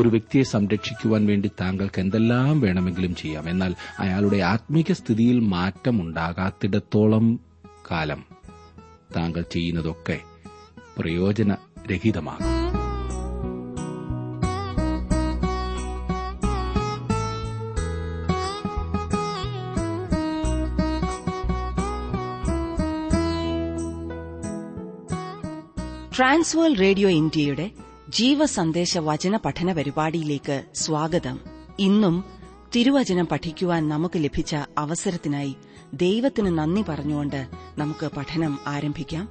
ഒരു വ്യക്തിയെ സംരക്ഷിക്കുവാൻ വേണ്ടി താങ്കൾക്ക് എന്തെല്ലാം വേണമെങ്കിലും ചെയ്യാം എന്നാൽ അയാളുടെ ആത്മീക സ്ഥിതിയിൽ മാറ്റമുണ്ടാകാത്തിടത്തോളം കാലം താങ്കൾ ചെയ്യുന്നതൊക്കെ പ്രയോജനരഹിതമാകും ട്രാൻസ്വേൾ റേഡിയോ ഇന്ത്യയുടെ ജീവസന്ദേശ വചന പഠന പരിപാടിയിലേക്ക് സ്വാഗതം ഇന്നും തിരുവചനം പഠിക്കുവാൻ നമുക്ക് ലഭിച്ച അവസരത്തിനായി ദൈവത്തിന് നന്ദി പറഞ്ഞുകൊണ്ട് നമുക്ക് പഠനം ആരംഭിക്കാം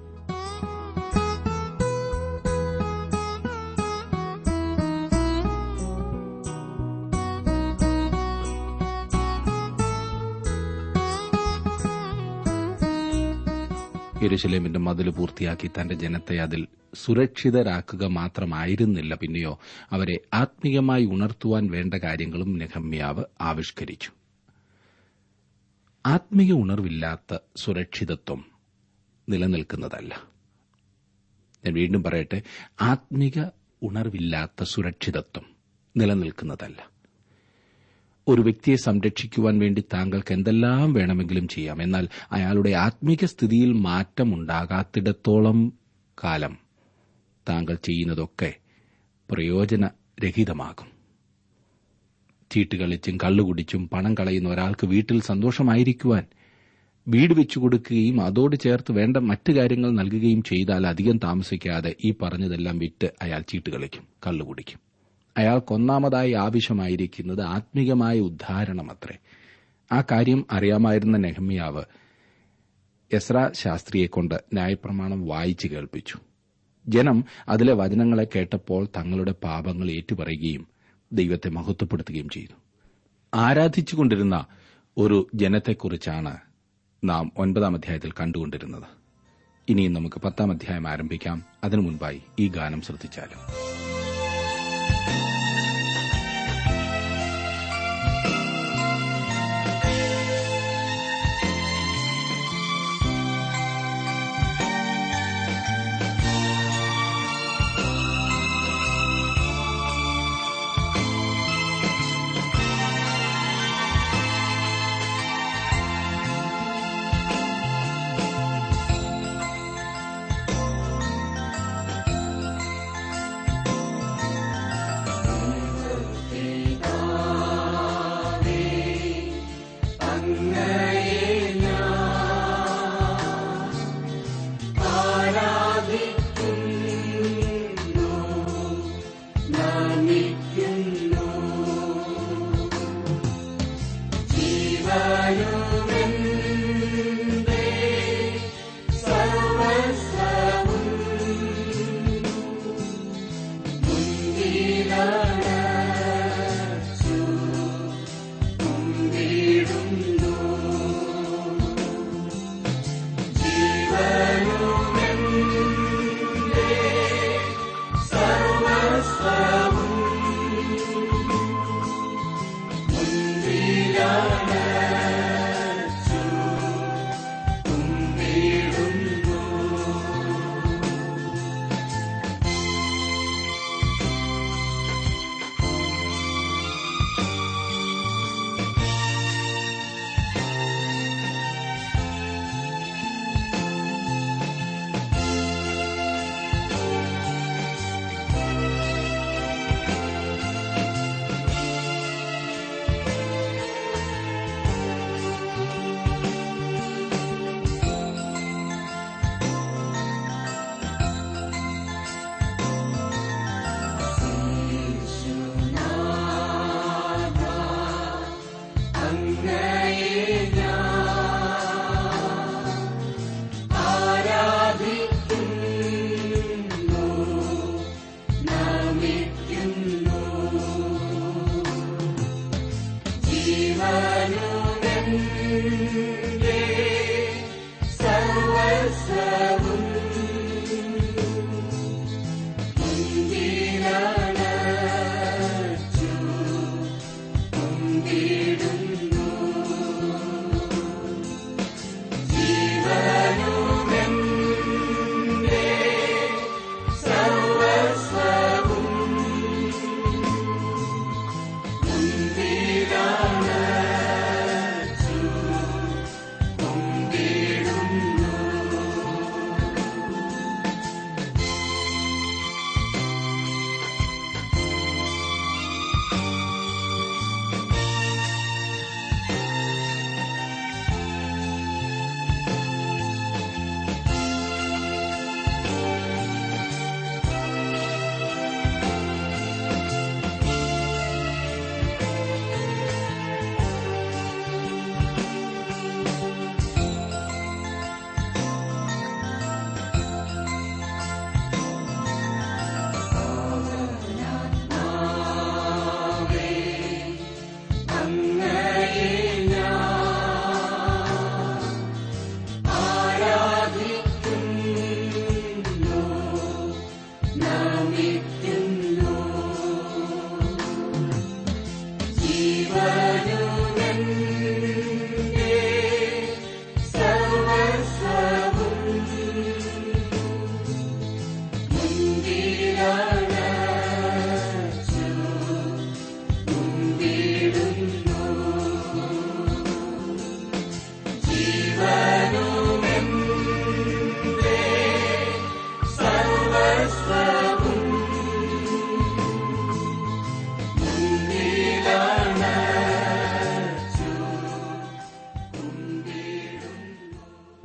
യെരുശലേമിന്റെ മതിൽ പൂർത്തിയാക്കി തന്റെ ജനത്തെ അതിൽ സുരക്ഷിതരാക്കുക മാത്രമായിരുന്നില്ല പിന്നെയോ അവരെ ആത്മീയമായി ഉണർത്തുവാൻ വേണ്ട കാര്യങ്ങളും നെഹമ്യാവ് ആവിഷ്കരിച്ചു ആത്മീയ ഉണർവില്ലാത്ത സുരക്ഷിതത്വം നിലനിൽക്കുന്നതല്ല ഞാൻ വീണ്ടും പറയട്ടെ ആത്മീക ഉണർവില്ലാത്ത സുരക്ഷിതത്വം നിലനിൽക്കുന്നതല്ല ഒരു വ്യക്തിയെ സംരക്ഷിക്കുവാൻ വേണ്ടി താങ്കൾക്ക് എന്തെല്ലാം വേണമെങ്കിലും ചെയ്യാം എന്നാൽ അയാളുടെ ആത്മീക സ്ഥിതിയിൽ മാറ്റമുണ്ടാകാത്തിടത്തോളം കാലം താങ്കൾ ചെയ്യുന്നതൊക്കെ പ്രയോജനരഹിതമാകും ചീട്ടുകളിച്ചും കള്ളുകുടിച്ചും പണം കളയുന്ന ഒരാൾക്ക് വീട്ടിൽ സന്തോഷമായിരിക്കുവാൻ വീട് വെച്ചു കൊടുക്കുകയും അതോട് ചേർത്ത് വേണ്ട മറ്റു കാര്യങ്ങൾ നൽകുകയും ചെയ്താൽ അധികം താമസിക്കാതെ ഈ പറഞ്ഞതെല്ലാം വിറ്റ് അയാൾ ചീട്ടുകളിക്കും കള്ളുകുടിക്കും അയാൾക്കൊന്നാമതായി ആവശ്യമായിരിക്കുന്നത് ആത്മീകമായ ഉദ്ധാരണമത്രേ ആ കാര്യം അറിയാമായിരുന്ന നെഹമ്യാവ് എസ്ര ശാസ്ത്രിയെക്കൊണ്ട് ന്യായപ്രമാണം വായിച്ചു കേൾപ്പിച്ചു ജനം അതിലെ വചനങ്ങളെ കേട്ടപ്പോൾ തങ്ങളുടെ പാപങ്ങൾ ഏറ്റുപറയുകയും ദൈവത്തെ മഹത്വപ്പെടുത്തുകയും ചെയ്തു ആരാധിച്ചുകൊണ്ടിരുന്ന ഒരു ജനത്തെക്കുറിച്ചാണ് നാം ഒൻപതാം അധ്യായത്തിൽ കണ്ടുകൊണ്ടിരുന്നത് ഇനിയും നമുക്ക് പത്താം അധ്യായം ആരംഭിക്കാം അതിനു മുൻപായി ഈ ഗാനം ശ്രദ്ധിച്ചാലും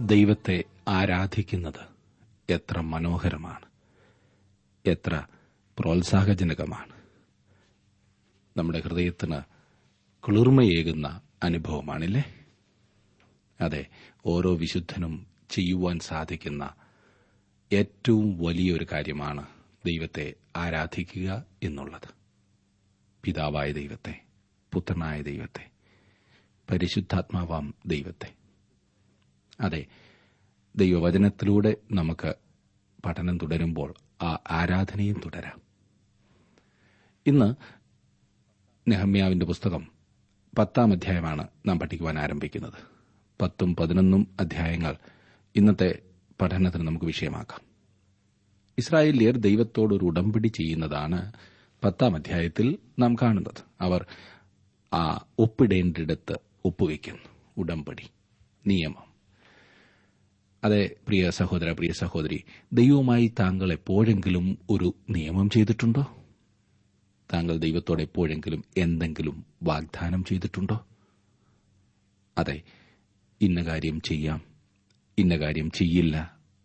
ദൈവത്തെ ആരാധിക്കുന്നത് എത്ര മനോഹരമാണ് എത്ര പ്രോത്സാഹജനകമാണ് നമ്മുടെ ഹൃദയത്തിന് കുളിർമയേകുന്ന അനുഭവമാണില്ലേ അതെ ഓരോ വിശുദ്ധനും ചെയ്യുവാൻ സാധിക്കുന്ന ഏറ്റവും വലിയൊരു കാര്യമാണ് ദൈവത്തെ ആരാധിക്കുക എന്നുള്ളത് പിതാവായ ദൈവത്തെ പുത്രനായ ദൈവത്തെ പരിശുദ്ധാത്മാവാം ദൈവത്തെ അതെ ദൈവവചനത്തിലൂടെ നമുക്ക് പഠനം തുടരുമ്പോൾ ആ ആരാധനയും തുടരാം ഇന്ന് നെഹമ്യാവിന്റെ പുസ്തകം പത്താം അധ്യായമാണ് നാം പഠിക്കുവാൻ ആരംഭിക്കുന്നത് പത്തും പതിനൊന്നും അധ്യായങ്ങൾ ഇന്നത്തെ പഠനത്തിന് നമുക്ക് വിഷയമാക്കാം ഇസ്രായേലിയർ ദൈവത്തോടൊരു ഉടമ്പടി ചെയ്യുന്നതാണ് പത്താം അധ്യായത്തിൽ നാം കാണുന്നത് അവർ ആ ഒപ്പിടേണ്ടിടത്ത് ഒപ്പുവെക്കുന്നു ഉടമ്പടി നിയമം അതെ പ്രിയ സഹോദര പ്രിയ സഹോദരി ദൈവവുമായി താങ്കൾ എപ്പോഴെങ്കിലും ഒരു നിയമം ചെയ്തിട്ടുണ്ടോ താങ്കൾ ദൈവത്തോട് എപ്പോഴെങ്കിലും എന്തെങ്കിലും വാഗ്ദാനം ചെയ്തിട്ടുണ്ടോ അതെ ഇന്ന കാര്യം ചെയ്യാം ഇന്ന കാര്യം ചെയ്യില്ല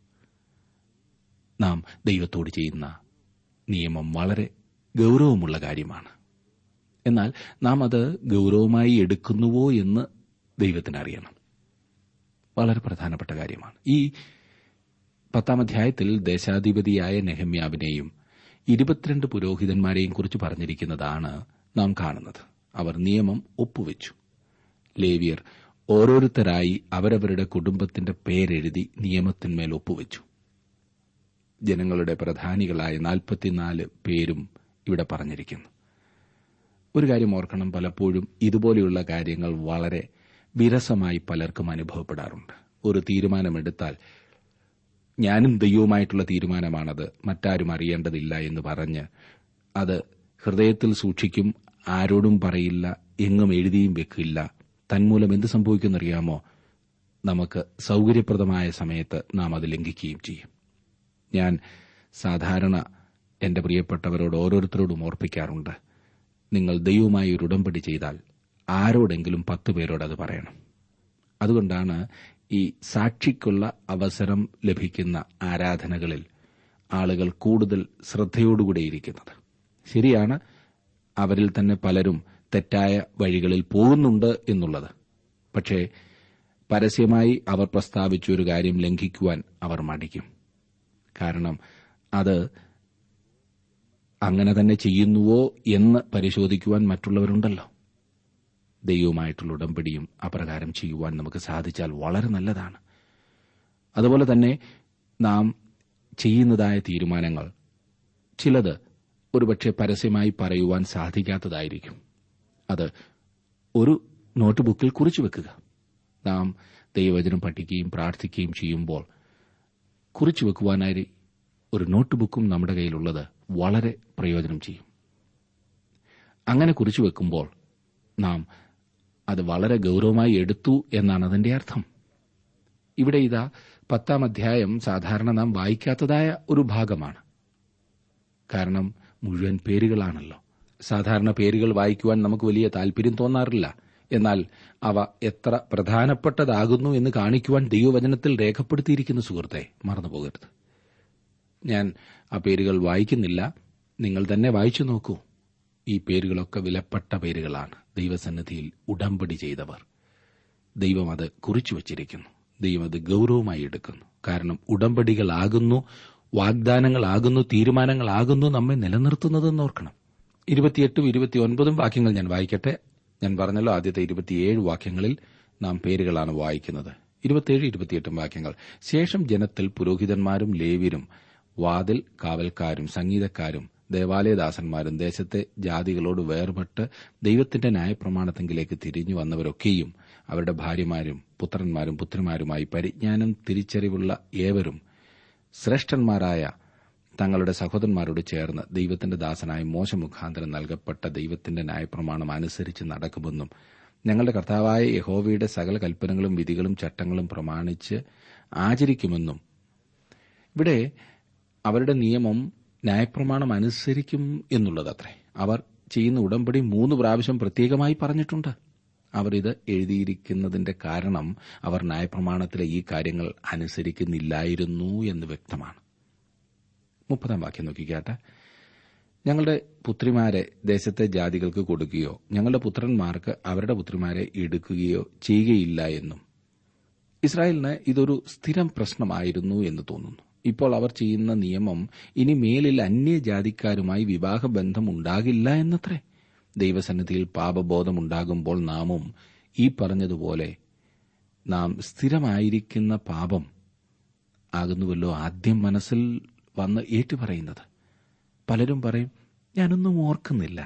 നാം ദൈവത്തോട് ചെയ്യുന്ന നിയമം വളരെ ഗൌരവമുള്ള കാര്യമാണ് എന്നാൽ നാം അത് ഗൌരവമായി എടുക്കുന്നുവോ എന്ന് ദൈവത്തിന് അറിയണം വളരെ പ്രധാനപ്പെട്ട കാര്യമാണ് ഈ പത്താം അധ്യായത്തിൽ ദേശാധിപതിയായ നെഹമ്യാവിനെയും ഇരുപത്തിരണ്ട് പുരോഹിതന്മാരെയും കുറിച്ച് പറഞ്ഞിരിക്കുന്നതാണ് നാം കാണുന്നത് അവർ നിയമം ഒപ്പുവെച്ചു ലേവിയർ ഓരോരുത്തരായി അവരവരുടെ കുടുംബത്തിന്റെ പേരെഴുതി നിയമത്തിന്മേൽ ഒപ്പുവെച്ചു ജനങ്ങളുടെ പ്രധാനികളായ നാൽപ്പത്തിനാല് പേരും ഇവിടെ പറഞ്ഞിരിക്കുന്നു ഒരു കാര്യം ഓർക്കണം പലപ്പോഴും ഇതുപോലെയുള്ള കാര്യങ്ങൾ വളരെ വിരസമായി പലർക്കും അനുഭവപ്പെടാറുണ്ട് ഒരു തീരുമാനമെടുത്താൽ ഞാനും ദൈവവുമായിട്ടുള്ള തീരുമാനമാണത് മറ്റാരും അറിയേണ്ടതില്ല എന്ന് പറഞ്ഞ് അത് ഹൃദയത്തിൽ സൂക്ഷിക്കും ആരോടും പറയില്ല എങ്ങും എഴുതിയും വെക്കില്ല തന്മൂലം എന്ത് സംഭവിക്കുമെന്നറിയാമോ നമുക്ക് സൌകര്യപ്രദമായ സമയത്ത് നാം അത് ലംഘിക്കുകയും ചെയ്യും ഞാൻ സാധാരണ എന്റെ പ്രിയപ്പെട്ടവരോട് ഓരോരുത്തരോടും ഓർപ്പിക്കാറുണ്ട് നിങ്ങൾ ദൈവവുമായി ഒരു ഉടമ്പടി ചെയ്താൽ ആരോടെങ്കിലും പത്ത് പേരോട് അത് പറയണം അതുകൊണ്ടാണ് ഈ സാക്ഷിക്കുള്ള അവസരം ലഭിക്കുന്ന ആരാധനകളിൽ ആളുകൾ കൂടുതൽ ശ്രദ്ധയോടുകൂടെയിരിക്കുന്നത് ശരിയാണ് അവരിൽ തന്നെ പലരും തെറ്റായ വഴികളിൽ പോകുന്നുണ്ട് എന്നുള്ളത് പക്ഷേ പരസ്യമായി അവർ പ്രസ്താവിച്ച ഒരു കാര്യം ലംഘിക്കുവാൻ അവർ മടിക്കും കാരണം അത് അങ്ങനെ തന്നെ ചെയ്യുന്നുവോ എന്ന് പരിശോധിക്കുവാൻ മറ്റുള്ളവരുണ്ടല്ലോ ദൈവവുമായിട്ടുള്ള ഉടമ്പടിയും അപ്രകാരം ചെയ്യുവാൻ നമുക്ക് സാധിച്ചാൽ വളരെ നല്ലതാണ് അതുപോലെ തന്നെ നാം ചെയ്യുന്നതായ തീരുമാനങ്ങൾ ചിലത് ഒരുപക്ഷെ പരസ്യമായി പറയുവാൻ സാധിക്കാത്തതായിരിക്കും അത് ഒരു നോട്ട് ബുക്കിൽ കുറിച്ചു വെക്കുക നാം ദൈവവചനം പഠിക്കുകയും പ്രാർത്ഥിക്കുകയും ചെയ്യുമ്പോൾ കുറിച്ചു വെക്കുവാനായി ഒരു നോട്ട് ബുക്കും നമ്മുടെ കയ്യിലുള്ളത് വളരെ പ്രയോജനം ചെയ്യും അങ്ങനെ കുറിച്ചു വെക്കുമ്പോൾ നാം അത് വളരെ ഗൌരവമായി എടുത്തു എന്നാണ് അതിന്റെ അർത്ഥം ഇവിടെ ഇതാ പത്താം അധ്യായം സാധാരണ നാം വായിക്കാത്തതായ ഒരു ഭാഗമാണ് കാരണം മുഴുവൻ പേരുകളാണല്ലോ സാധാരണ പേരുകൾ വായിക്കുവാൻ നമുക്ക് വലിയ താൽപര്യം തോന്നാറില്ല എന്നാൽ അവ എത്ര പ്രധാനപ്പെട്ടതാകുന്നു എന്ന് കാണിക്കുവാൻ ദൈവവചനത്തിൽ രേഖപ്പെടുത്തിയിരിക്കുന്ന സുഹൃത്തെ മറന്നുപോകരുത് ഞാൻ ആ പേരുകൾ വായിക്കുന്നില്ല നിങ്ങൾ തന്നെ വായിച്ചു നോക്കൂ ഈ പേരുകളൊക്കെ വിലപ്പെട്ട പേരുകളാണ് ദൈവസന്നിധിയിൽ ഉടമ്പടി ചെയ്തവർ ദൈവം അത് കുറിച്ചു വച്ചിരിക്കുന്നു ദൈവം അത് ഗൌരവമായി എടുക്കുന്നു കാരണം ഉടമ്പടികളാകുന്നു വാഗ്ദാനങ്ങളാകുന്നു തീരുമാനങ്ങളാകുന്നു നമ്മെ നിലനിർത്തുന്നതെന്ന് ഓർക്കണം ഇരുപത്തിയെട്ടും ഇരുപത്തിയൊൻപതും വാക്യങ്ങൾ ഞാൻ വായിക്കട്ടെ ഞാൻ പറഞ്ഞല്ലോ ആദ്യത്തെ ഇരുപത്തിയേഴ് വാക്യങ്ങളിൽ നാം പേരുകളാണ് വായിക്കുന്നത് ഇരുപത്തിയേഴ് ഇരുപത്തിയെട്ടും വാക്യങ്ങൾ ശേഷം ജനത്തിൽ പുരോഹിതന്മാരും ലേവ്യരും വാതിൽ കാവൽക്കാരും സംഗീതക്കാരും ദേവാലയദാസന്മാരും ദേശത്തെ ജാതികളോട് വേർപെട്ട് ദൈവത്തിന്റെ ന്യായപ്രമാണത്തെങ്കിലേക്ക് തിരിഞ്ഞു വന്നവരൊക്കെയും അവരുടെ ഭാര്യമാരും പുത്രന്മാരും പുത്രിമാരുമായി പരിജ്ഞാനം തിരിച്ചറിവുള്ള ഏവരും ശ്രേഷ്ഠന്മാരായ തങ്ങളുടെ സഹോദരന്മാരോട് ചേർന്ന് ദൈവത്തിന്റെ ദാസനായ മോശ മുഖാന്തരം നൽകപ്പെട്ട ദൈവത്തിന്റെ ന്യായപ്രമാണം അനുസരിച്ച് നടക്കുമെന്നും ഞങ്ങളുടെ കർത്താവായ യഹോവയുടെ സകല കൽപ്പനകളും വിധികളും ചട്ടങ്ങളും പ്രമാണിച്ച് ആചരിക്കുമെന്നും ഇവിടെ അവരുടെ നിയമം ന്യായപ്രമാണം അനുസരിക്കും എന്നുള്ളതത്രേ അവർ ചെയ്യുന്ന ഉടമ്പടി മൂന്ന് പ്രാവശ്യം പ്രത്യേകമായി പറഞ്ഞിട്ടുണ്ട് അവർ ഇത് എഴുതിയിരിക്കുന്നതിന്റെ കാരണം അവർ ന്യായപ്രമാണത്തിലെ ഈ കാര്യങ്ങൾ അനുസരിക്കുന്നില്ലായിരുന്നു എന്ന് വ്യക്തമാണ് മുപ്പതാം വാക്യം നോക്കിക്കാട്ടെ ഞങ്ങളുടെ പുത്രിമാരെ ദേശത്തെ ജാതികൾക്ക് കൊടുക്കുകയോ ഞങ്ങളുടെ പുത്രന്മാർക്ക് അവരുടെ പുത്രിമാരെ എടുക്കുകയോ ചെയ്യുകയില്ല എന്നും ഇസ്രായേലിന് ഇതൊരു സ്ഥിരം പ്രശ്നമായിരുന്നു എന്ന് തോന്നുന്നു ഇപ്പോൾ അവർ ചെയ്യുന്ന നിയമം ഇനി മേലിൽ അന്യജാതിക്കാരുമായി വിവാഹബന്ധം ഉണ്ടാകില്ല എന്നത്രേ ദൈവസന്നിധിയിൽ പാപബോധമുണ്ടാകുമ്പോൾ നാമും ഈ പറഞ്ഞതുപോലെ നാം സ്ഥിരമായിരിക്കുന്ന പാപം ആകുന്നുവല്ലോ ആദ്യം മനസ്സിൽ വന്ന് ഏറ്റുപറയുന്നത് പലരും പറയും ഞാനൊന്നും ഓർക്കുന്നില്ല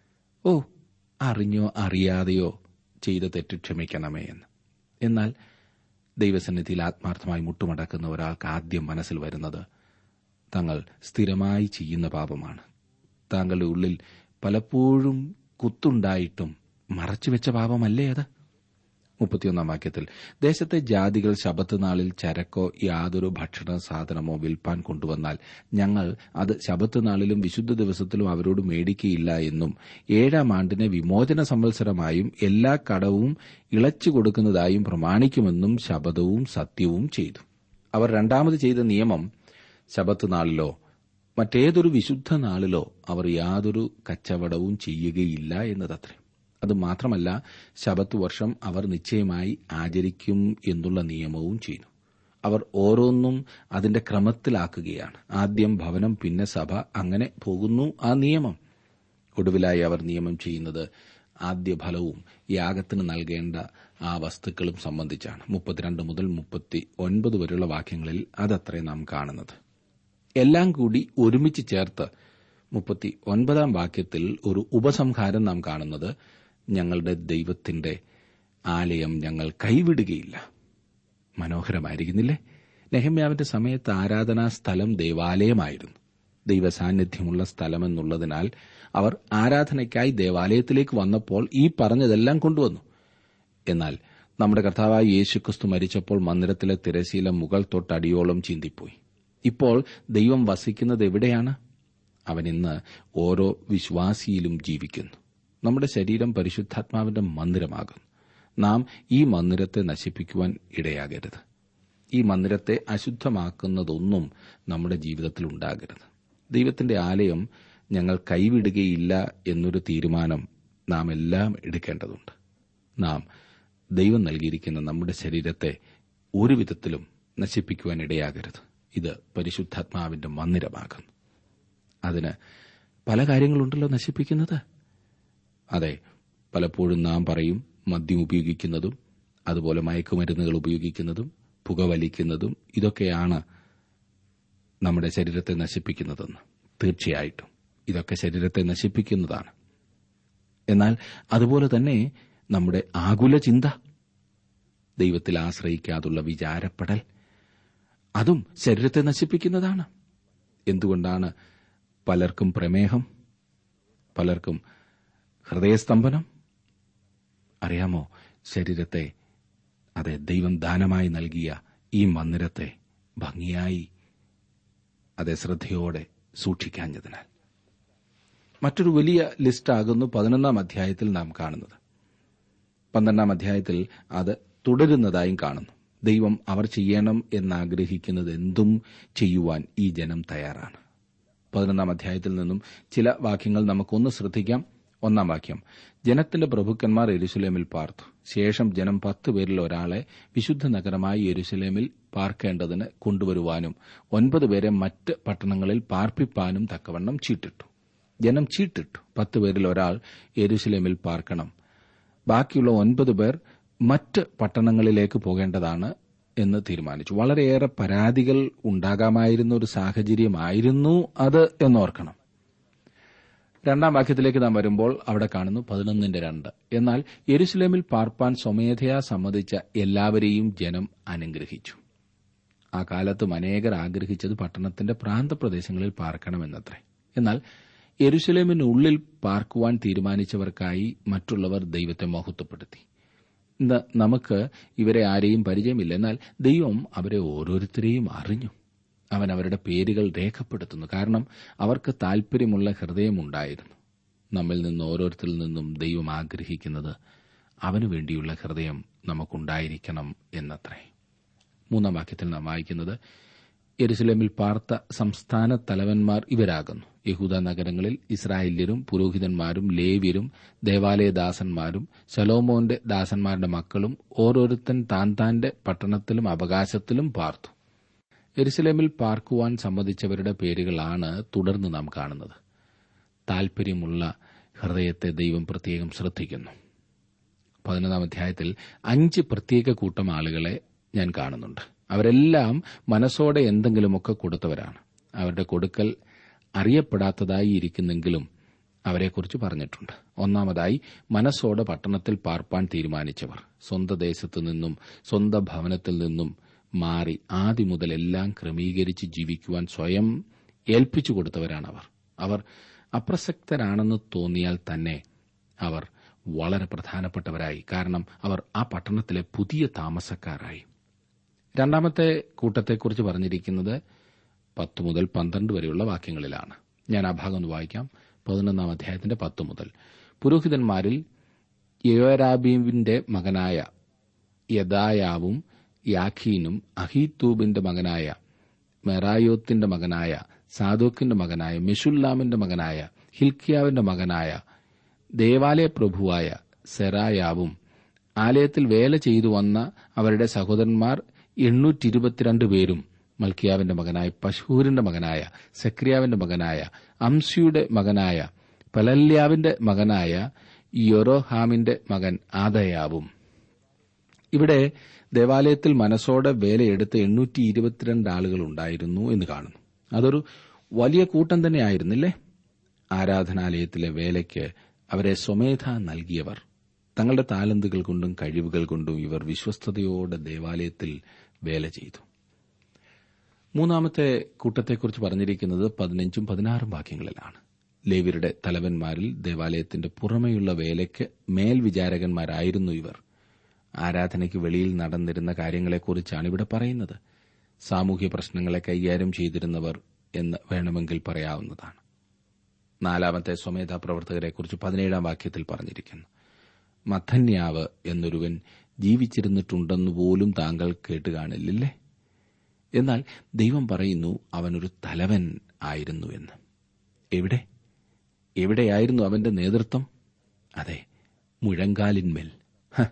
ഓ അറിഞ്ഞോ അറിയാതെയോ ചെയ്ത തെറ്റ് ക്ഷമിക്കണമേ എന്ന് എന്നാൽ ദൈവസന്നിധിയിൽ ആത്മാർത്ഥമായി മുട്ടുമടക്കുന്ന ഒരാൾക്ക് ആദ്യം മനസ്സിൽ വരുന്നത് തങ്ങൾ സ്ഥിരമായി ചെയ്യുന്ന പാപമാണ് താങ്കളുടെ ഉള്ളിൽ പലപ്പോഴും കുത്തുണ്ടായിട്ടും മറച്ചുവെച്ച പാപമല്ലേ അത് മുപ്പത്തിയൊന്നാം വാക്യത്തിൽ ദേശത്തെ ജാതികൾ ശബത്ത് നാളിൽ ചരക്കോ യാതൊരു ഭക്ഷണ സാധനമോ വിൽപ്പാൻ കൊണ്ടുവന്നാൽ ഞങ്ങൾ അത് ശബത്ത് നാളിലും വിശുദ്ധ ദിവസത്തിലും അവരോട് മേടിക്കയില്ല എന്നും ഏഴാം ആണ്ടിനെ വിമോചന സംവത്സരമായും എല്ലാ കടവും ഇളച്ചു കൊടുക്കുന്നതായും പ്രമാണിക്കുമെന്നും ശബദവും സത്യവും ചെയ്തു അവർ രണ്ടാമത് ചെയ്ത നിയമം ശബത്ത് നാളിലോ മറ്റേതൊരു വിശുദ്ധ നാളിലോ അവർ യാതൊരു കച്ചവടവും ചെയ്യുകയില്ല എന്നതത്രേ അതുമാത്രമല്ല ശബത്ത് വർഷം അവർ നിശ്ചയമായി ആചരിക്കും എന്നുള്ള നിയമവും ചെയ്തു അവർ ഓരോന്നും അതിന്റെ ക്രമത്തിലാക്കുകയാണ് ആദ്യം ഭവനം പിന്നെ സഭ അങ്ങനെ പോകുന്നു ആ നിയമം ഒടുവിലായി അവർ നിയമം ചെയ്യുന്നത് ആദ്യ ഫലവും യാഗത്തിന് നൽകേണ്ട ആ വസ്തുക്കളും സംബന്ധിച്ചാണ് മുപ്പത്തിരണ്ട് മുതൽ മുപ്പത്തി ഒൻപത് വരെയുള്ള വാക്യങ്ങളിൽ അതത്രേ നാം കാണുന്നത് എല്ലാം കൂടി ഒരുമിച്ച് ചേർത്ത് മുപ്പത്തി ഒൻപതാം വാക്യത്തിൽ ഒരു ഉപസംഹാരം നാം കാണുന്നത് ഞങ്ങളുടെ ദൈവത്തിന്റെ ആലയം ഞങ്ങൾ കൈവിടുകയില്ല മനോഹരമായിരിക്കുന്നില്ലേ നെഹമ്യാവിന്റെ സമയത്ത് ആരാധനാ സ്ഥലം ദേവാലയമായിരുന്നു ദൈവസാന്നിധ്യമുള്ള സ്ഥലമെന്നുള്ളതിനാൽ അവർ ആരാധനയ്ക്കായി ദേവാലയത്തിലേക്ക് വന്നപ്പോൾ ഈ പറഞ്ഞതെല്ലാം കൊണ്ടുവന്നു എന്നാൽ നമ്മുടെ കർത്താവായ യേശുക്രിസ്തു മരിച്ചപ്പോൾ മന്ദിരത്തിലെ തിരശീല മുകൾ തൊട്ടടിയോളം ചീന്തിപ്പോയി ഇപ്പോൾ ദൈവം വസിക്കുന്നത് എവിടെയാണ് അവൻ ഇന്ന് ഓരോ വിശ്വാസിയിലും ജീവിക്കുന്നു നമ്മുടെ ശരീരം പരിശുദ്ധാത്മാവിന്റെ മന്ദിരമാകുന്നു നാം ഈ മന്ദിരത്തെ നശിപ്പിക്കുവാൻ ഇടയാകരുത് ഈ മന്ദിരത്തെ അശുദ്ധമാക്കുന്നതൊന്നും നമ്മുടെ ജീവിതത്തിൽ ഉണ്ടാകരുത് ദൈവത്തിന്റെ ആലയം ഞങ്ങൾ കൈവിടുകയില്ല എന്നൊരു തീരുമാനം നാം എല്ലാം എടുക്കേണ്ടതുണ്ട് നാം ദൈവം നൽകിയിരിക്കുന്ന നമ്മുടെ ശരീരത്തെ ഒരു വിധത്തിലും നശിപ്പിക്കുവാൻ ഇടയാകരുത് ഇത് പരിശുദ്ധാത്മാവിന്റെ മന്ദിരമാകുന്നു അതിന് പല കാര്യങ്ങളുണ്ടല്ലോ നശിപ്പിക്കുന്നത് അതെ പലപ്പോഴും നാം പറയും മദ്യം ഉപയോഗിക്കുന്നതും അതുപോലെ മയക്കുമരുന്നുകൾ ഉപയോഗിക്കുന്നതും പുകവലിക്കുന്നതും ഇതൊക്കെയാണ് നമ്മുടെ ശരീരത്തെ നശിപ്പിക്കുന്നതെന്ന് തീർച്ചയായിട്ടും ഇതൊക്കെ ശരീരത്തെ നശിപ്പിക്കുന്നതാണ് എന്നാൽ അതുപോലെ തന്നെ നമ്മുടെ ആകുല ചിന്ത ദൈവത്തിൽ ആശ്രയിക്കാതുള്ള വിചാരപ്പെടൽ അതും ശരീരത്തെ നശിപ്പിക്കുന്നതാണ് എന്തുകൊണ്ടാണ് പലർക്കും പ്രമേഹം പലർക്കും ഹൃദയസ്തംഭനം അറിയാമോ ശരീരത്തെ അതെ ദൈവം ദാനമായി നൽകിയ ഈ മന്ദിരത്തെ ഭംഗിയായി അതെ ശ്രദ്ധയോടെ സൂക്ഷിക്കാഞ്ഞതിനാൽ മറ്റൊരു വലിയ ലിസ്റ്റാകുന്നു പതിനൊന്നാം അധ്യായത്തിൽ നാം കാണുന്നത് പന്ത്രണ്ടാം അധ്യായത്തിൽ അത് തുടരുന്നതായും കാണുന്നു ദൈവം അവർ ചെയ്യണം എന്നാഗ്രഹിക്കുന്നത് എന്തും ചെയ്യുവാൻ ഈ ജനം തയ്യാറാണ് പതിനൊന്നാം അധ്യായത്തിൽ നിന്നും ചില വാക്യങ്ങൾ നമുക്കൊന്ന് ശ്രദ്ധിക്കാം ഒന്നാം വാക്യം ജനത്തിന്റെ പ്രഭുക്കന്മാർ എരുസലേമിൽ പാർത്തു ശേഷം ജനം പത്ത് പേരിൽ ഒരാളെ വിശുദ്ധ നഗരമായി എരുസലേമിൽ പാർക്കേണ്ടതിന് കൊണ്ടുവരുവാനും ഒൻപത് പേരെ മറ്റ് പട്ടണങ്ങളിൽ പാർപ്പിപ്പാനും തക്കവണ്ണം ചീട്ടിട്ടു ജനം ചീട്ടിട്ടു പത്ത് പേരിൽ ഒരാൾ എരുസലേമിൽ പാർക്കണം ബാക്കിയുള്ള ഒൻപത് പേർ മറ്റ് പട്ടണങ്ങളിലേക്ക് പോകേണ്ടതാണ് എന്ന് തീരുമാനിച്ചു വളരെയേറെ പരാതികൾ ഉണ്ടാകാമായിരുന്ന ഒരു സാഹചര്യമായിരുന്നു അത് എന്നോർക്കണം രണ്ടാം വാക്യത്തിലേക്ക് നാം വരുമ്പോൾ അവിടെ കാണുന്നു പതിനൊന്നിന്റെ രണ്ട് എന്നാൽ യെരുസലേമിൽ പാർപ്പാൻ സ്വമേധയാ സമ്മതിച്ച എല്ലാവരെയും ജനം അനുഗ്രഹിച്ചു ആ കാലത്തും അനേകർ ആഗ്രഹിച്ചത് പട്ടണത്തിന്റെ പ്രാന്തപ്രദേശങ്ങളിൽ പാർക്കണമെന്നത്രേ എന്നാൽ യെരുസലേമിനുള്ളിൽ പാർക്കുവാൻ തീരുമാനിച്ചവർക്കായി മറ്റുള്ളവർ ദൈവത്തെ മഹത്വപ്പെടുത്തി ഇന്ന് നമുക്ക് ഇവരെ ആരെയും പരിചയമില്ല എന്നാൽ ദൈവം അവരെ ഓരോരുത്തരെയും അറിഞ്ഞു അവൻ അവരുടെ പേരുകൾ രേഖപ്പെടുത്തുന്നു കാരണം അവർക്ക് താൽപര്യമുള്ള ഹൃദയമുണ്ടായിരുന്നു നമ്മിൽ നിന്ന് ഓരോരുത്തരിൽ നിന്നും ദൈവം ആഗ്രഹിക്കുന്നത് അവനു വേണ്ടിയുള്ള ഹൃദയം നമുക്കുണ്ടായിരിക്കണം എന്നത്രേ മൂന്നാം വാക്യത്തിൽ നാം വായിക്കുന്നത് യെരുസലേമിൽ പാർത്ത സംസ്ഥാന തലവന്മാർ ഇവരാകുന്നു യഹൂദ നഗരങ്ങളിൽ ഇസ്രായേല്യരും പുരോഹിതന്മാരും ലേവ്യരും ദേവാലയദാസന്മാരും ശലോമോന്റെ ദാസന്മാരുടെ മക്കളും ഓരോരുത്തൻ താൻ താന്റെ പട്ടണത്തിലും അവകാശത്തിലും പാർത്തു യെരുസലേമിൽ പാർക്കുവാൻ സമ്മതിച്ചവരുടെ പേരുകളാണ് തുടർന്ന് നാം കാണുന്നത് താൽപര്യമുള്ള ഹൃദയത്തെ ദൈവം പ്രത്യേകം ശ്രദ്ധിക്കുന്നു പതിനൊന്നാം അധ്യായത്തിൽ അഞ്ച് പ്രത്യേക കൂട്ടം ആളുകളെ ഞാൻ കാണുന്നുണ്ട് അവരെല്ലാം മനസ്സോടെ എന്തെങ്കിലുമൊക്കെ കൊടുത്തവരാണ് അവരുടെ കൊടുക്കൽ അറിയപ്പെടാത്തതായി ഇരിക്കുന്നെങ്കിലും അവരെക്കുറിച്ച് പറഞ്ഞിട്ടുണ്ട് ഒന്നാമതായി മനസ്സോടെ പട്ടണത്തിൽ പാർപ്പാൻ തീരുമാനിച്ചവർ സ്വന്തം ദേശത്തു നിന്നും സ്വന്തം ഭവനത്തിൽ നിന്നും മാറി ആദ്യം മുതൽ എല്ലാം ക്രമീകരിച്ച് ജീവിക്കുവാൻ സ്വയം ഏൽപ്പിച്ചു കൊടുത്തവരാണ് അവർ അവർ അപ്രസക്തരാണെന്ന് തോന്നിയാൽ തന്നെ അവർ വളരെ പ്രധാനപ്പെട്ടവരായി കാരണം അവർ ആ പട്ടണത്തിലെ പുതിയ താമസക്കാരായി രണ്ടാമത്തെ കൂട്ടത്തെക്കുറിച്ച് പറഞ്ഞിരിക്കുന്നത് പത്ത് മുതൽ പന്ത്രണ്ട് വരെയുള്ള വാക്യങ്ങളിലാണ് ഞാൻ ആ ഭാഗം ഒന്ന് വായിക്കാം പതിനൊന്നാം അധ്യായത്തിന്റെ പത്ത് മുതൽ പുരോഹിതന്മാരിൽ യോരാബീവിന്റെ മകനായ യദായാവും യാഖീനും അഹീത്തൂബിന്റെ മകനായ മെറായോത്തിന്റെ മകനായ സാദോക്കിന്റെ മകനായ മെഷുല്ലാമിന്റെ മകനായ ഹിൽക്കിയാവിന്റെ മകനായ ദേവാലയ പ്രഭുവായ സെറായാവും ആലയത്തിൽ വേല ചെയ്തു വന്ന അവരുടെ സഹോദരന്മാർ എണ്ണൂറ്റി ഇരുപത്തിരണ്ട് പേരും മൽക്കിയാവിന്റെ മകനായ പശൂരിന്റെ മകനായ സക്രിയാവിന്റെ മകനായ അംസിയുടെ മകനായ പലല്യാവിന്റെ മകനായ യൊറോഹാമിന്റെ മകൻ ആദയാവും ഇവിടെ ദേവാലയത്തിൽ മനസ്സോടെ വേലയെടുത്ത് എണ്ണൂറ്റി ഇരുപത്തിരണ്ട് ആളുകൾ ഉണ്ടായിരുന്നു എന്ന് കാണുന്നു അതൊരു വലിയ കൂട്ടം തന്നെ ആയിരുന്നില്ലേ ആരാധനാലയത്തിലെ വേലയ്ക്ക് അവരെ സ്വമേധ നൽകിയവർ തങ്ങളുടെ താലന്തുകൾ കൊണ്ടും കഴിവുകൾ കൊണ്ടും ഇവർ വിശ്വസ്തയോടെ ദേവാലയത്തിൽ വേല ചെയ്തു മൂന്നാമത്തെ കൂട്ടത്തെക്കുറിച്ച് പറഞ്ഞിരിക്കുന്നത് പതിനഞ്ചും പതിനാറും വാക്യങ്ങളിലാണ് ലേവ്യരുടെ തലവന്മാരിൽ ദേവാലയത്തിന്റെ പുറമെയുള്ള വേലയ്ക്ക് മേൽവിചാരകന്മാരായിരുന്നു ഇവർ ആരാധനയ്ക്ക് വെളിയിൽ നടന്നിരുന്ന കാര്യങ്ങളെക്കുറിച്ചാണ് ഇവിടെ പറയുന്നത് സാമൂഹ്യ പ്രശ്നങ്ങളെ കൈകാര്യം ചെയ്തിരുന്നവർ എന്ന് വേണമെങ്കിൽ പറയാവുന്നതാണ് നാലാമത്തെ സ്വമേധാ പ്രവർത്തകരെക്കുറിച്ച് പതിനേഴാം വാക്യത്തിൽ പറഞ്ഞിരിക്കുന്നു മഥന്യാവ് എന്നൊരുവൻ ജീവിച്ചിരുന്നിട്ടുണ്ടെന്ന് പോലും താങ്കൾ കേട്ടുകാണില്ലേ എന്നാൽ ദൈവം പറയുന്നു അവനൊരു തലവൻ ആയിരുന്നു എന്ന് എവിടെ എവിടെയായിരുന്നു അവന്റെ നേതൃത്വം അതെ മുഴങ്കാലിന്മേൽ ഹ,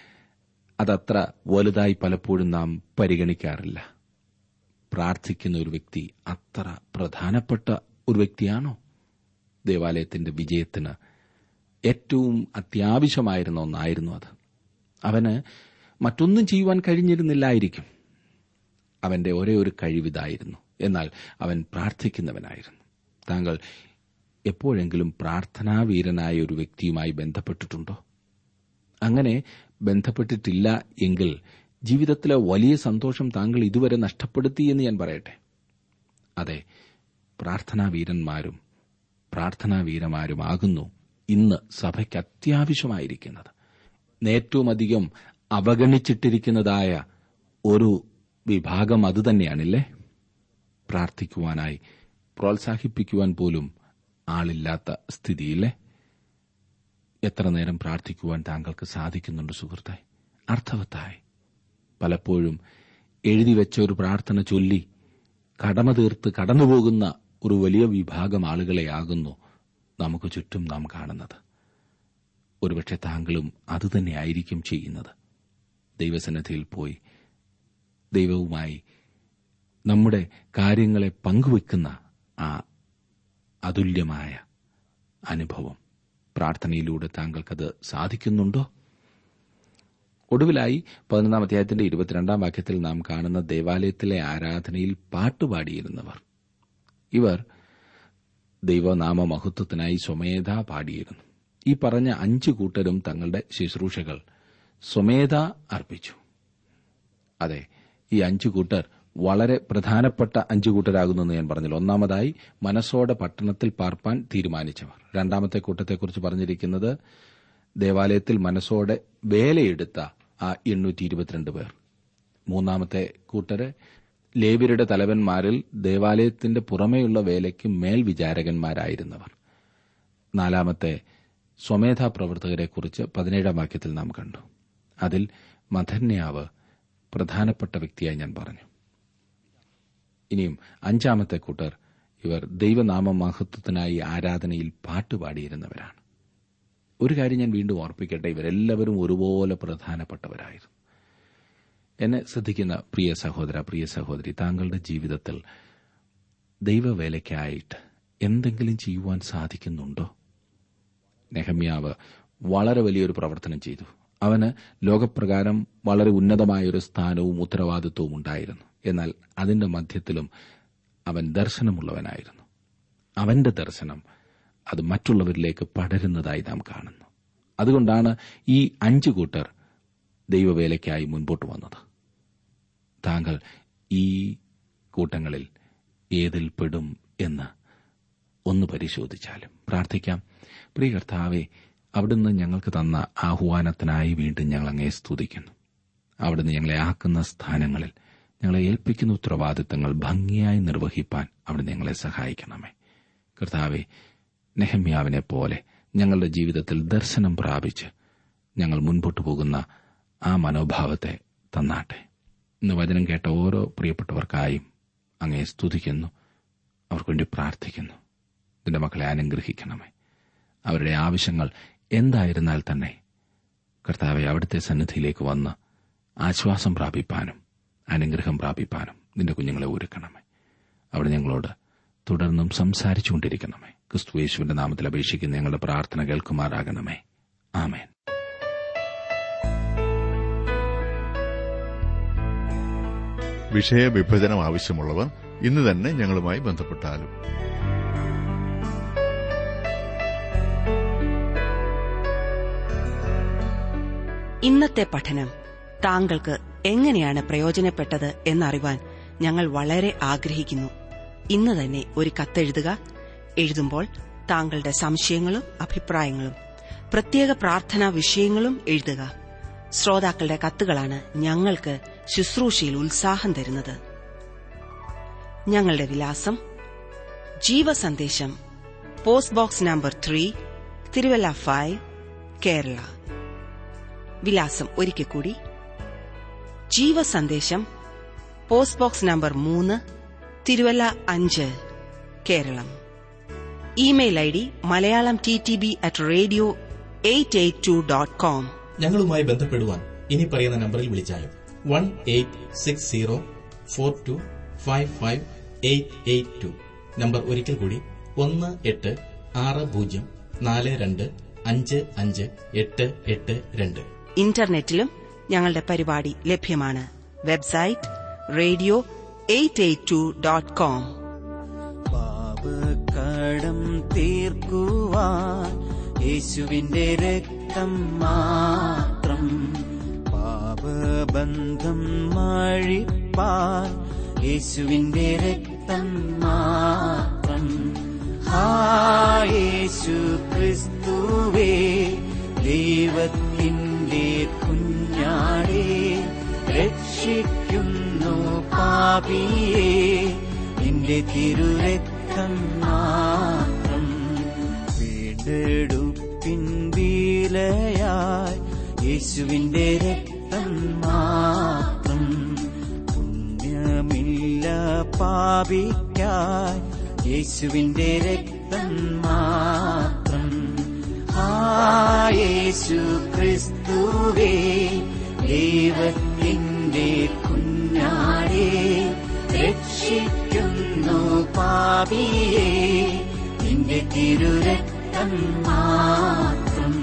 അതത്ര വലുതായി പലപ്പോഴും നാം പരിഗണിക്കാറില്ല പ്രാർത്ഥിക്കുന്ന ഒരു വ്യക്തി അത്ര പ്രധാനപ്പെട്ട ഒരു വ്യക്തിയാണോ ദേവാലയത്തിന്റെ വിജയത്തിന് ഏറ്റവും അത്യാവശ്യമായിരുന്ന ഒന്നായിരുന്നു അത് അവന് മറ്റൊന്നും ചെയ്യുവാൻ കഴിഞ്ഞിരുന്നില്ലായിരിക്കും അവന്റെ ഒരേ ഒരു കഴിവിതായിരുന്നു എന്നാൽ അവൻ പ്രാർത്ഥിക്കുന്നവനായിരുന്നു താങ്കൾ എപ്പോഴെങ്കിലും പ്രാർത്ഥനാവീരനായ ഒരു വ്യക്തിയുമായി ബന്ധപ്പെട്ടിട്ടുണ്ടോ അങ്ങനെ ബന്ധപ്പെട്ടിട്ടില്ല എങ്കിൽ ജീവിതത്തിലെ വലിയ സന്തോഷം താങ്കൾ ഇതുവരെ നഷ്ടപ്പെടുത്തി എന്ന് ഞാൻ പറയട്ടെ അതെ പ്രാർത്ഥനാവീരന്മാരും പ്രാർത്ഥനാവീരമാരുമാകുന്നു ഇന്ന് സഭയ്ക്ക് അത്യാവശ്യമായിരിക്കുന്നത് ഏറ്റവും അധികം അവഗണിച്ചിട്ടിരിക്കുന്നതായ ഒരു വിഭാഗം അതുതന്നെയാണില്ലേ പ്രാർത്ഥിക്കുവാനായി പ്രോത്സാഹിപ്പിക്കുവാൻ പോലും ആളില്ലാത്ത സ്ഥിതിയില്ലേ എത്ര നേരം പ്രാർത്ഥിക്കുവാൻ താങ്കൾക്ക് സാധിക്കുന്നുണ്ട് സുഹൃത്തെ അർത്ഥവത്തായി പലപ്പോഴും എഴുതിവെച്ച ഒരു പ്രാർത്ഥന ചൊല്ലി കടമ തീർത്ത് കടന്നുപോകുന്ന ഒരു വലിയ വിഭാഗം ആളുകളെയാകുന്നു നമുക്ക് ചുറ്റും നാം കാണുന്നത് ഒരുപക്ഷെ താങ്കളും അതുതന്നെയായിരിക്കും ചെയ്യുന്നത് ദൈവസന്നിധിയിൽ പോയി ദൈവവുമായി നമ്മുടെ കാര്യങ്ങളെ പങ്കുവെക്കുന്ന ആ അതുല്യമായ അനുഭവം പ്രാർത്ഥനയിലൂടെ താങ്കൾക്കത് സാധിക്കുന്നുണ്ടോ ഒടുവിലായി പതിനൊന്നാം അധ്യായത്തിന്റെ ഇരുപത്തിരണ്ടാം വാക്യത്തിൽ നാം കാണുന്ന ദേവാലയത്തിലെ ആരാധനയിൽ പാട്ടുപാടിയിരുന്നവർ ഇവർ ദൈവനാമ മഹത്വത്തിനായി സ്വമേധ പാടിയിരുന്നു ഈ പറഞ്ഞ അഞ്ചു കൂട്ടരും തങ്ങളുടെ ശുശ്രൂഷകൾ സ്വമേധ അർപ്പിച്ചു അതെ ഈ അഞ്ചു കൂട്ടർ വളരെ പ്രധാനപ്പെട്ട അഞ്ചു കൂട്ടരാകുന്നെന്ന് ഞാൻ പറഞ്ഞല്ലോ ഒന്നാമതായി മനസ്സോടെ പട്ടണത്തിൽ പാർപ്പാൻ തീരുമാനിച്ചവർ രണ്ടാമത്തെ കൂട്ടത്തെക്കുറിച്ച് പറഞ്ഞിരിക്കുന്നത് ദേവാലയത്തിൽ മനസ്സോടെ വേലയെടുത്ത ആ എണ്ണൂറ്റി ഇരുപത്തിരണ്ട് പേർ മൂന്നാമത്തെ കൂട്ടര് ലേവ്യരുടെ തലവന്മാരിൽ ദേവാലയത്തിന്റെ പുറമെയുള്ള വേലയ്ക്ക് മേൽവിചാരകന്മാരായിരുന്നവർ നാലാമത്തെ സ്വമേധാ പ്രവർത്തകരെക്കുറിച്ച് പതിനേഴാം വാക്യത്തിൽ നാം കണ്ടു അതിൽ മഥന്യാവ് പ്രധാനപ്പെട്ട വ്യക്തിയായി ഞാൻ പറഞ്ഞു ഇനിയും അഞ്ചാമത്തെ കൂട്ടർ ഇവർ ദൈവനാമ മഹത്വത്തിനായി ആരാധനയിൽ പാട്ടുപാടിയിരുന്നവരാണ് ഒരു കാര്യം ഞാൻ വീണ്ടും ഓർപ്പിക്കട്ടെ ഇവരെല്ലാവരും ഒരുപോലെ പ്രധാനപ്പെട്ടവരായിരുന്നു എന്നെ ശ്രദ്ധിക്കുന്ന പ്രിയ സഹോദര പ്രിയ സഹോദരി താങ്കളുടെ ജീവിതത്തിൽ ദൈവവേലയ്ക്കായിട്ട് എന്തെങ്കിലും ചെയ്യുവാൻ സാധിക്കുന്നുണ്ടോ നെഹമ്യാവ് വളരെ വലിയൊരു പ്രവർത്തനം ചെയ്തു അവന് ലോകപ്രകാരം വളരെ ഉന്നതമായ ഒരു സ്ഥാനവും ഉത്തരവാദിത്വവും ഉണ്ടായിരുന്നു എന്നാൽ അതിന്റെ മധ്യത്തിലും അവൻ ദർശനമുള്ളവനായിരുന്നു അവന്റെ ദർശനം അത് മറ്റുള്ളവരിലേക്ക് പടരുന്നതായി നാം കാണുന്നു അതുകൊണ്ടാണ് ഈ അഞ്ചു കൂട്ടർ ദൈവവേലയ്ക്കായി മുൻപോട്ട് വന്നത് താങ്കൾ ഈ കൂട്ടങ്ങളിൽ ഏതിൽ പെടും എന്ന് ഒന്ന് പരിശോധിച്ചാലും പ്രാർത്ഥിക്കാം പ്രിയ കർത്താവെ അവിടുന്ന് ഞങ്ങൾക്ക് തന്ന ആഹ്വാനത്തിനായി വീണ്ടും ഞങ്ങൾ അങ്ങേ സ്തുതിക്കുന്നു അവിടുന്ന് ഞങ്ങളെ ആക്കുന്ന സ്ഥാനങ്ങളിൽ ഞങ്ങളെ ഏൽപ്പിക്കുന്ന ഉത്തരവാദിത്തങ്ങൾ ഭംഗിയായി നിർവഹിപ്പാൻ അവിടുന്ന് ഞങ്ങളെ സഹായിക്കണമേ കർത്താവെ നെഹമ്യാവിനെ പോലെ ഞങ്ങളുടെ ജീവിതത്തിൽ ദർശനം പ്രാപിച്ച് ഞങ്ങൾ മുൻപോട്ട് പോകുന്ന ആ മനോഭാവത്തെ തന്നാട്ടെ ഇന്ന് വചനം കേട്ട ഓരോ പ്രിയപ്പെട്ടവർക്കായും അങ്ങേ സ്തുതിക്കുന്നു അവർക്ക് വേണ്ടി പ്രാർത്ഥിക്കുന്നു നിന്റെ മക്കളെ അനുഗ്രഹിക്കണമേ അവരുടെ ആവശ്യങ്ങൾ എന്തായിരുന്നാൽ തന്നെ കർത്താവെ അവിടുത്തെ സന്നിധിയിലേക്ക് വന്ന് ആശ്വാസം പ്രാപിപ്പാനും അനുഗ്രഹം പ്രാപിപ്പാനും നിന്റെ കുഞ്ഞുങ്ങളെ ഒരുക്കണമേ അവിടെ ഞങ്ങളോട് തുടർന്നും സംസാരിച്ചുകൊണ്ടിരിക്കണമേ ക്രിസ്തു യേശുവിന്റെ നാമത്തിൽ അപേക്ഷിക്കുന്ന ഞങ്ങളുടെ പ്രാർത്ഥന കേൾക്കുമാറാകണമേ ആമേൻ വിഷയവിഭജനം ആവശ്യമുള്ളവർ ഇന്ന് തന്നെ ഞങ്ങളുമായി ബന്ധപ്പെട്ടാലും ഇന്നത്തെ പഠനം താങ്കൾക്ക് എങ്ങനെയാണ് പ്രയോജനപ്പെട്ടത് എന്നറിവാൻ ഞങ്ങൾ വളരെ ആഗ്രഹിക്കുന്നു ഇന്ന് തന്നെ ഒരു കത്തെഴുതുക എഴുതുമ്പോൾ താങ്കളുടെ സംശയങ്ങളും അഭിപ്രായങ്ങളും പ്രത്യേക പ്രാർത്ഥനാ വിഷയങ്ങളും എഴുതുക ശ്രോതാക്കളുടെ കത്തുകളാണ് ഞങ്ങൾക്ക് ശുശ്രൂഷയിൽ ഉത്സാഹം തരുന്നത് ഞങ്ങളുടെ വിലാസം Jeevasandesham post box number three Thiruvalla five Kerala വിലാസം ഒരിക്കൽ കൂടി ജീവസന്ദേശം പോസ്റ്റ് ബോക്സ് നമ്പർ മൂന്ന് തിരുവല്ല അഞ്ച് Keralam email I D Malayalam T T B at radio eight eight two dot com ഞങ്ങളുമായി ബന്ധപ്പെടുവാൻ ഇനി പറയുന്ന നമ്പറിൽ വിളിച്ചാലും one eight six zero four two five five eight eight two number ഒരിക്കൽ കൂടി ഒന്ന് എട്ട് ആറ് പൂജ്യം നാല് രണ്ട് അഞ്ച് അഞ്ച് എട്ട് എട്ട് രണ്ട് ഇന്റർനെറ്റിലും ഞങ്ങളുടെ പരിപാടി ലഭ്യമാണ് website radio eight eight two dot com പാപക്കടം തീർക്കുവാൻ യേശുവിന്റെ രക്തം മാത്രം പാപബന്ധം മാഴിപ്പാൻ യേശുവിന്റെ രക്തം മാത്രം ആ യേശു ക്രിസ്തുവേ ദൈവത്തിൻ്റെ കുഞ്ഞാടേ രക്ഷിക്കുന്നു പാപിയെ നിന്റെ തിരുരക്തം മാത്രം വീണ്ടെടുപ്പിൻ വീലയായി യേശുവിന്റെ രക്തം മാത്രം പുണ്യമില്ല പാപിക്കായി യേശുവിന്റെ രക്തം മാത്രം ആ യേശു ക്രിസ്തുവേ ദൈവത്തിൻ്റെ കുഞ്ഞാടേ രക്ഷിക്കുന്നു പാപിയെ നിന്റെ തിരുരക്തം മാത്രം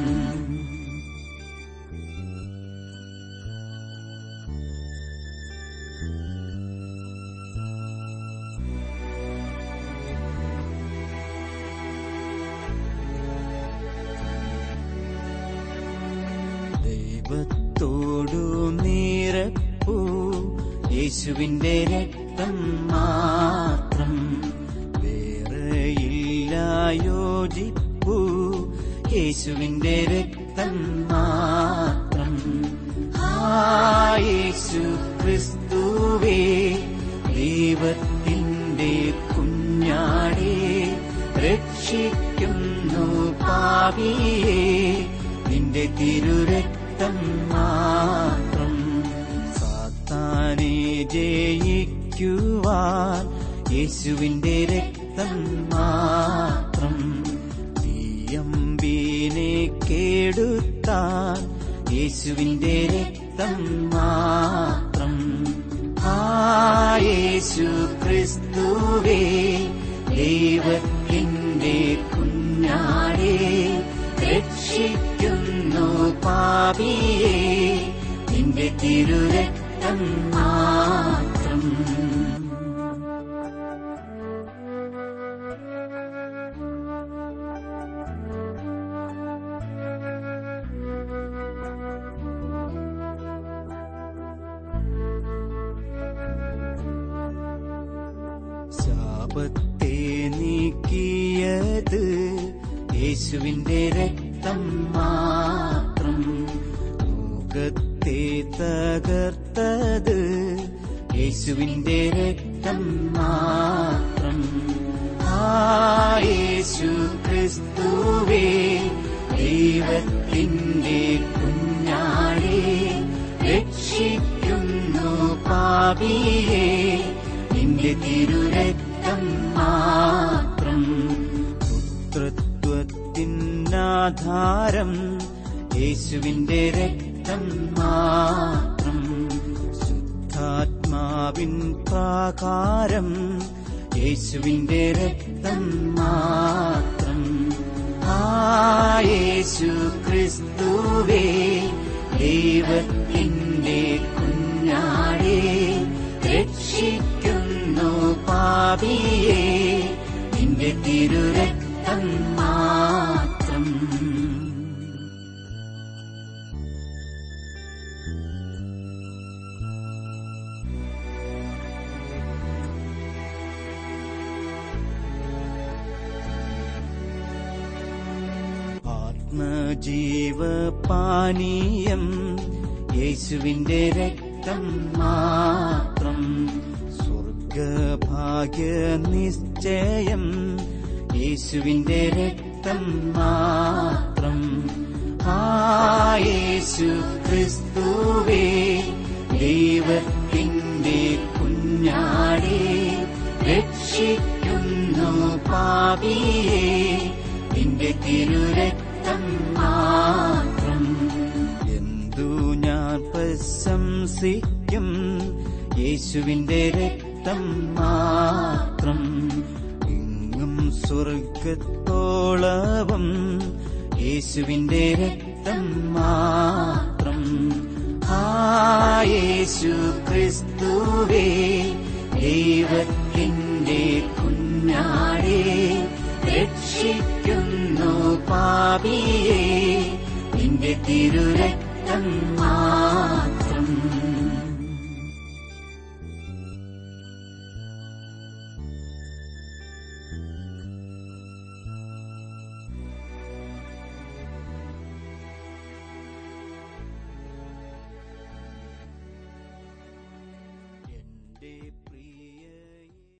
ദൈവത്തോടു നിരപ്പു യേശുവിന്റെ രക്തം മാത്രം വേറെയില്ല യോജിപ്പു യേശുവിന്റെ രക്തം മാത്രം ആ യേശു ക്രിസ്തുവേ ദൈവത്തിൻ്റെ കുഞ്ഞാടേ രക്ഷിക്കുന്നു പാ പാപിയെ നിന്റെ തിരുരക്തം മാത്രം സാത്താനെ ജയിക്കുവാൻ യേശുവിന്റെ രക്തം മാത്രം തീയമ്പീനെ കേടുത്താൻ യേശുവിന്റെ രക്തം മാത്രം ആ യേശു ക്രിസ്തുവേ ദൈവത്തിന്റെ കുഞ്ഞാടേ രക്ഷിക്കുന്നു പാപിയെ നിന്റെ തിരുരക്തം മാത്രം ശാപത്തെ നീക്കിയത് യേശുവിന്റെ രക്തം മാത്രം മുഖത്തെ തകർത്തത് യേശുവിന്റെ രക്തം മാത്രം ആ യേശു ക്രിസ്തുവേ ദൈവത്തിന്റെ കുഞ്ഞാടേ രക്ഷിക്കുന്നു പാപിയെ നിന്റെ തിരുരക്തം മാത്രം പുത്രത്വത്തിനാധാരം യേശുവിന്റെ രക്തം മാത്രം ശുദ്ധാത്മാവിൻ പ്രാകാരം യേശുവിന്റെ രക്തം മാത്രം ആ യേശു ക്രിസ്തുവേ ദൈവത്തിന്റെ കുഞ്ഞാടേ രക്ഷിക്കുന്നു പാപിയെ നിന്റെ തിരുരക്തം മാത്രം ആത്മജീവപാനീയം യേശുവിന്റെ രക്തം മാത്രം സ്വർഗഭാഗ്യ നിശ്ചയം യേശുവിന്റെ രക്തം മാത്രം ആ യേശു ക്രിസ്തുവേ ദൈവത്തിന്റെ കുഞ്ഞാടേ രക്ഷിക്കുന്നു പാപിയെ നിന്റെ തിരുരക്തം മാത്രം എന്തു ഞാൻ പ്രശംസിക്കും യേശുവിന്റെ രക്തം മാത്രം എങ്ങും സ്വർഗത്തോളവും യേശുവിന്റെ രക്തം മാത്രം ആ യേശു ക്രിസ്തുവേ ദൈവത്തിന്റെ കുഞ്ഞാടേ രക്ഷിക്കുന്നു പാപിയെ നിന്റെ തിരുരക്തം മാത്രം